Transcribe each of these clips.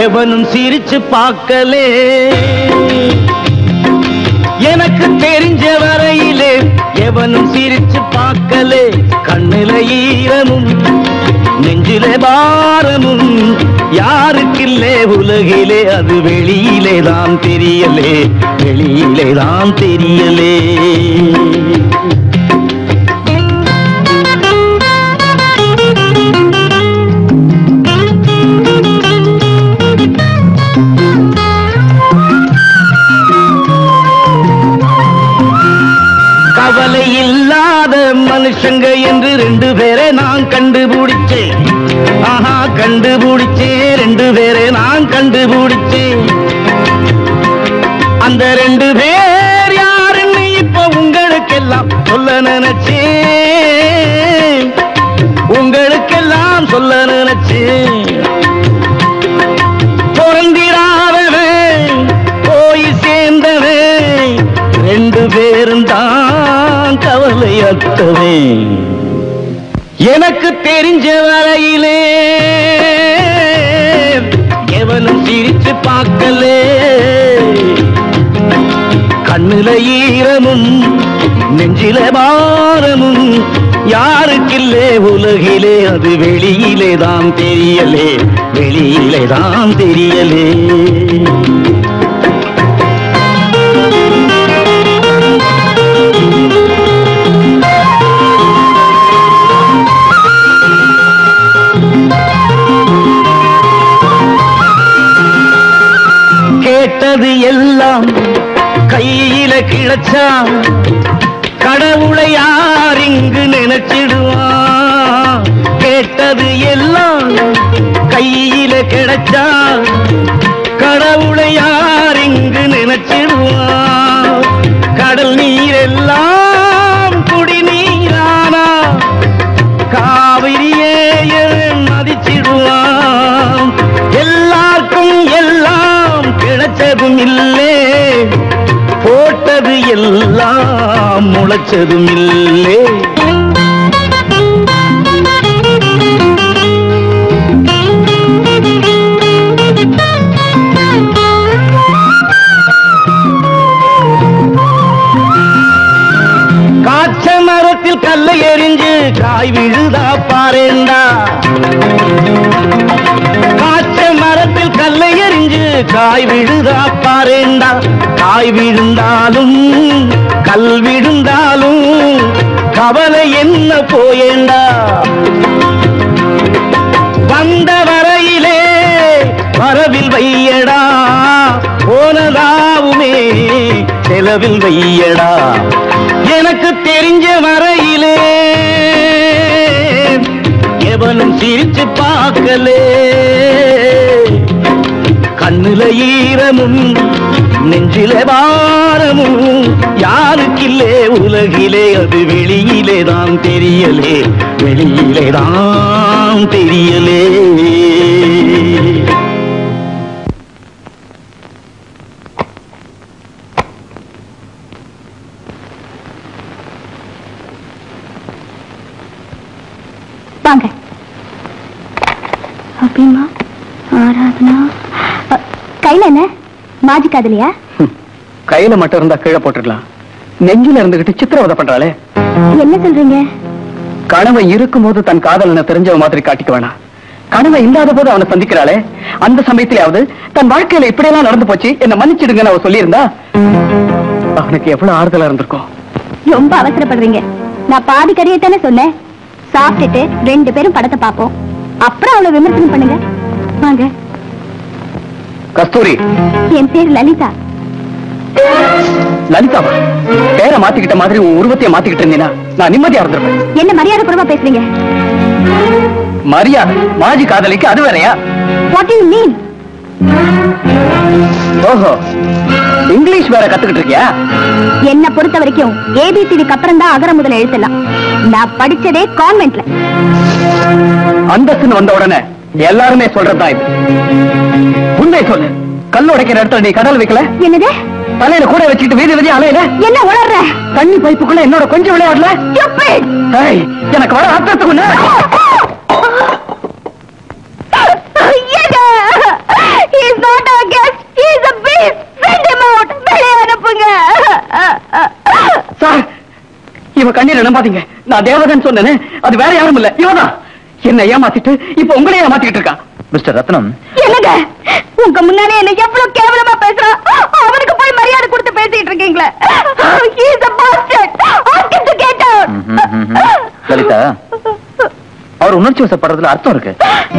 எவனும் சிரிச்சு பார்க்கலே எனக்கு தெரிஞ்ச வரையிலே எவனும் சிரிச்சு பார்க்கலே கண்ணில ஈரமும் நெஞ்சில பாரமும் யாருக்கில்லே உலகிலே அது வெளியிலே தான் தெரியலே வெளியிலே தான் தெரியலே கவலை இல்லாத மனுஷங்க என்று ரெண்டு பேரை நான் கண்டுபிடிச்சேன் ஆஹா கண்டுபிடிச்சேன் ரெண்டு பேரை நான் கண்டுபிடிச்சேன் அந்த ரெண்டு பேர் யாருன்னு இப்ப உங்களுக்கெல்லாம் சொல்ல நினைச்சேன் உங்களுக்கெல்லாம் சொல்ல நினைச்சேன் பிறந்திராதவன் போய் சேர்ந்தவன் ரெண்டு பேரும் தான் கவலையற்றவன் எனக்கு தெரிஞ்ச வரையிலே எவனும் சிரிச்சு பார்க்கலே கண்ணுல ஈரமும் நெஞ்சில பாரமும் யாருக்கில்லே உலகிலே அது வெளியிலே தான் தெரியலே வெளியிலே தான் தெரியலே கேட்டது எல்லாம் கையில கிழச்சா கடவுளை யார் இங்கு நினைச்சிடுவான் கேட்டது எல்லாம் கையில கிடைச்சா கடவுளை யார் இங்கு நினைச்சிடுவான் கடல் நீர் எல்லாம் குடிநீரானா காவிரியே எவன் மதிச்சிடுவான் எல்லாருக்கும் எல்லாம் கிடைச்சதும் இல்லே போட்டது எல்லாம் முளைச்சதும் இல்லே காய்ச்ச மரத்தில் கல்லை எரிஞ்சு காய் விழுதா பாரேண்டா காய்ச்ச மரத்தில் கல்லை எரிஞ்சு காய் விழுதா பாரேண்டா காய் விழுந்தாலும் கல் விழுந்தாலும் கவலை என்ன போயேண்டா வந்த வரையிலே வரவில் வையடா போனதாவுமே செலவில் வையடா எனக்கு தெரிஞ்ச வரையிலே எவனும் சிரிச்சு பார்க்கலே கண்ணுல ஈரமும் நெஞ்சில பாரமும் யாருக்கில்லே உலகிலே அது வெளியிலே தான் தெரியலே வெளியிலே தான் தெரியலே வாங்க அப்படிமா ஆராதனா அ, கையில என்ன மாஜி காதலியா கையில மட்டும் இருந்தா கீழே போட்டுடலாம் நெஞ்சில இருந்துகிட்டு சித்திரவதை பண்றாளே என்ன சொல்றீங்க கனவை இருக்கும் போது தன் காதலனை தெரிஞ்சவ மாதிரி காட்டிக்க வேணாம் கனவை இல்லாத போது அவனை சந்திக்கிறாளே அந்த சமயத்திலாவது தன் வாழ்க்கையில இப்படியெல்லாம் நடந்து போச்சு என்ன மன்னிச்சிடுங்கன்னு அவ சொல்லியிருந்தா அவனுக்கு எவ்வளவு ஆறுதலா இருந்திருக்கும் ரொம்ப அவசரப்படுறீங்க நான் பாதி கதையை தானே சொன்னேன் சாப்பிட்டுட்டு ரெண்டு பேரும் படத்தை பார்ப்போம் அப்புறம் அவளை விமர்சனம் பண்ணுங்க வாங்க கஸ்தூரி என் பேர் லலிதா லலிதாவா பேரை மாத்திக்கிட்ட மாதிரி உன் உருவத்தையே மாத்திக்கிட்டு இருந்தீனா நான் நிம்மதியா இருந்திருப்பேன் என்ன மரியாதை குறைவா பேசுறீங்க மரியாதை மாஜி காதலிக்கு அது வேறையா வாட் யூ மீன் ஓஹோ இங்கிலீஷ் வேற கத்துக்கிட்டு இருக்கியா என்ன பொறுத்த வரைக்கும் ஏபிசிடிக்கு அப்புறம் தான் அகர முதல எழுத்தலாம் நான் படிச்சதே கான்வென்ட்ல அந்தஸ்துன்னு வந்த உடனே எல்லாருமே சொல்றதுதான் இது உண்மை சொல்லு கல் உடைக்கிற இடத்துல நீ கடல் வைக்கல என்னது தலையில கூட வச்சுக்கிட்டு வீதி வீதி அலையில என்ன உளர்ற தண்ணி பைப்புக்குள்ள என்னோட கொஞ்சம் விளையாடல Stupid! ஏய், எனக்கு வர ஆத்திரத்துக்கு முன்ன- ஐயடா! இவ கண்ணீரை நம்பாதீங்க நான் தேவதன் சொன்னேனே அது வேற யாரும் இல்ல இவதான் என்ன ஏமாத்திட்டு இப்ப உங்களையே ஏமாத்திக்கிட்டு இருக்கா மிஸ்டர் ரத்னம் என்னங்க உங்க முன்னாலே என்ன எவ்வளவு கேவலமா பேசுறான் அவனுக்கு போய் மரியாதை கொடுத்து பேசிட்டு இருக்கீங்களே He is a bastard. Ask him to get out. ம்ஹும், ம்ஹும். லலிதா அவர் உணர்ச்சி வசப்படுறதுல அர்த்தம் இருக்கு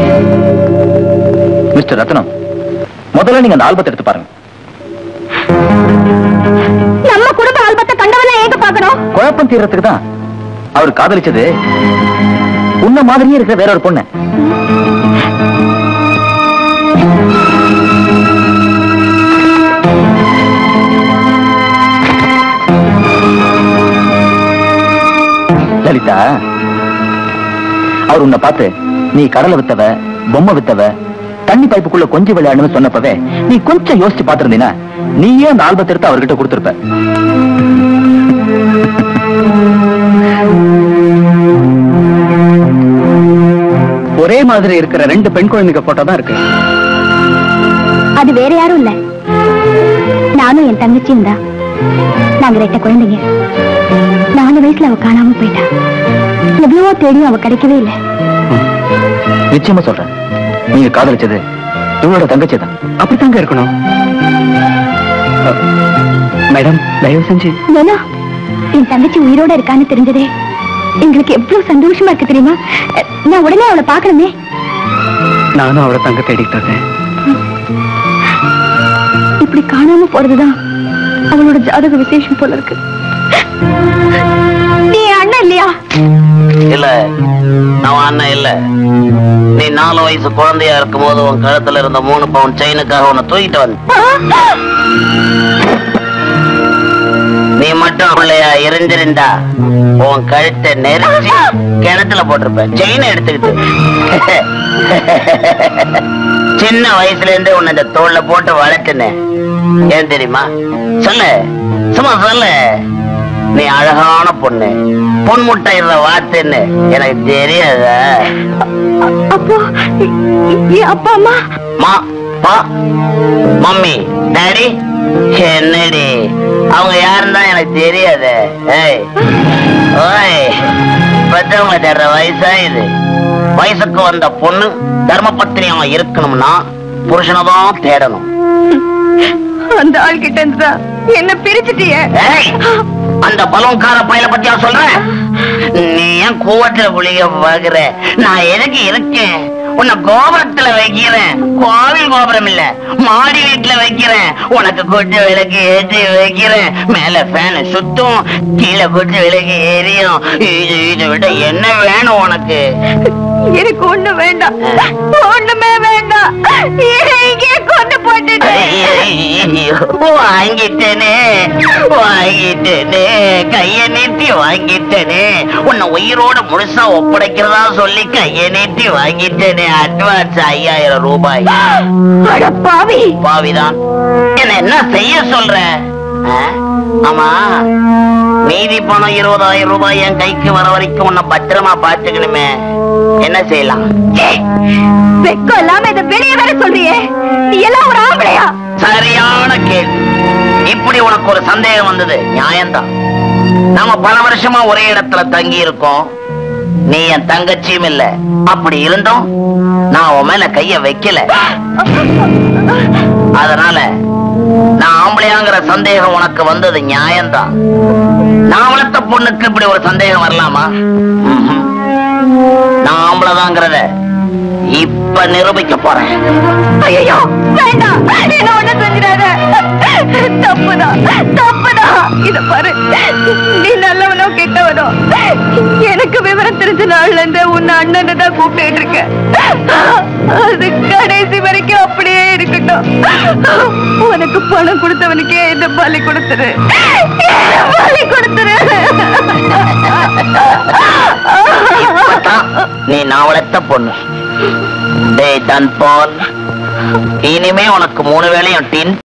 மிஸ்டர் ரத்னம் முதல்ல நீங்க அந்த ஆல்பத்தை எடுத்து பாருங்க நம்ம குடும்ப ஆல்பத்தை கண்டவன ஏங்க பாக்கணும் குழப்பம் தீர்றதுக்கு தான் அவர் காதலிச்சது உன்ன மாதிரியே இருக்கிற வேற ஒரு பொண்ணு லலிதா அவர் உன்னை பார்த்து நீ கடலை வித்தவ பொம்மை வித்தவ தண்ணி பைப்புக்குள்ள கொஞ்சம் விளையாடுன்னு சொன்னப்பவே நீ கொஞ்சம் யோசிச்சு பார்த்திருந்தீனா நீயே அந்த ஆல்பத்தை எடுத்து அவர்கிட்ட கொடுத்திருப்ப ஒரே மாதிரி இருக்கிற ரெண்டு பெண் குழந்தைங்க போட்டோ தான் இருக்கு அது வேற யாரும் இல்ல நானும் என் தங்கச்சியும் தான் நாங்க ரெட்ட குழந்தைங்க நாலு வயசுல அவ காணாம போயிட்டா எவ்வளவோ தேடியும் அவ கிடைக்கவே இல்ல நிச்சயமா சொல்றேன் நீங்க காதலிச்சது இவளோட தங்கச்சி தான் அப்படித்தாங்க இருக்கணும் அ, மேடம் தயவு செஞ்சு ஏன்னா என் தங்கச்சி உயிரோட இருக்கான்னு தெரிஞ்சதே எங்களுக்கு எவ்வளவு சந்தோஷமா இருக்கு தெரியுமா அஹ், நான் உடனே அவளை பார்க்கணுமே நானும் அவளை தங்க தேடிட்டு இருக்கேன் இப்படி காணாம போறதுதான் அவளோட ஜாதக விசேஷம் போல இருக்கு நீ அண்ணன் இல்லையா இல்ல நான் அண்ணன் இல்ல நீ நாலு வயசு குழந்தையா இருக்கும் போது உன் கழுத்துல இருந்த மூணு பவுன் செயினுக்காக உன்னை தூக்கிட்டு வந்த நீ மட்டும் அவளையா எரிஞ்சிருந்தா உன் கழுத்தை நெரிச்சு கிணத்துல போட்டிருப்ப செயினை எடுத்துக்கிட்டு சின்ன வயசுல இருந்து உன்னை இந்த தோல்ல போட்டு வளர்த்துனேன் ஏன் தெரியுமா சொல்லு சும்மா சொல்லு நீ அழகான பொண்ணு பொன் முட்டையிடுற வார்த்தைன்னு எனக்கு தெரியாதா அப்போ என் அப்பா அம்மா மா பா மம்மி டாடி என்னடி அவங்க யாருன்னு தான் எனக்கு தெரியாது ஏய் ஓய் பெற்றவங்க தேடுற வயசா இது வயசுக்கு வந்த பொண்ணு தர்ம பத்தினியா இருக்கணும்னா புருஷனை தான் தேடணும் அந்த ஆள் கிட்ட இருந்தா என்ன பிரிச்சுட்டிய ஏய், அந்த பலோன்கார பையல பத்தியா சொல்றேன் நீ ஏன் கூவத்துல புளிய பாக்குற நான் எதுக்கு இருக்கேன் உன்னை கோபுரத்துல வைக்கிறேன் கோவில் கோபுரம் இல்ல மாடி வீட்டுல வைக்கிறேன் உனக்கு கொட்டு விளக்கு ஏற்றி வைக்கிறேன் மேல ஃபேன் சுத்தும் கீழே கொட்டு விளக்கு எரியும் இது இதை விட என்ன வேணும் உனக்கு எனக்கு ஒண்ணு வேண்டாம் ஒண்ணுமே வேண்டாம் இங்கே கொண்டு போட்டுட்டு ஐயையோ, வாங்கிட்டேனே வாங்கிட்டேனே கைய நீட்டி வாங்கிட்டேனே உன்னை உயிரோட முழுசா ஒப்படைக்கிறதா சொல்லி கைய நீட்டி வாங்கிட்டேனே அட்வான்ஸ் ஐயாயிரம் ரூபாய் அட பாவி பாவிதான் என்ன என்ன செய்ய சொல்ற ஆ? ஆமா மீதி பணம் இருபதாயிரம் ரூபாய் என் கைக்கு வர வரைக்கும் உன்னை பத்திரமா பாத்துக்கணுமே என்ன செய்யலாம் ச்சே, வெக்கம் இல்லாம இதை வெளியே வேற சொல்றியே நீ எல்லாம் ஒரு ஆம்பளையா சரியான கேள்வி இப்படி உனக்கு ஒரு சந்தேகம் வந்தது நியாயம்தான் நாம பல வருஷமா ஒரே இடத்துல தங்கி இருக்கோம் நீ என் தங்கச்சியும் இல்ல அப்படி இருந்தும் நான் உன் மேல கைய வைக்கல அதனால நான் ஆம்பளையாங்கிற சந்தேகம் உனக்கு வந்தது நியாயம்தான் நான் வளர்த்த பொண்ணுக்கு இப்படி ஒரு சந்தேகம் வரலாமா ம்ஹும். நான் ஆம்பளைதாங்கிறத இப்ப நிரூபிக்க போறேன் ஐயோ வேண்டாம் என்ன ஒண்ணு செஞ்சிடாத தப்புதான் தப்புதான் இத பாரு நீ நல்லவனோ கெட்டவனோ எனக்கு விவரம் தெரிஞ்ச நாள்ல இருந்து உன்னை அண்ணன் தான் கூப்பிட்டு இருக்கேன் அது கடைசி வரைக்கும் அப்படியே இருக்கட்டும் உனக்கு பணம் கொடுத்தவனுக்கே இந்த பலி கொடுத்துரு பலி கொடுத்துரு இப்பதான் நீ நான் வளர்த்த பொண்ணு டேய் தன் போல் இனிமே உனக்கு மூணு வேளையும் டின்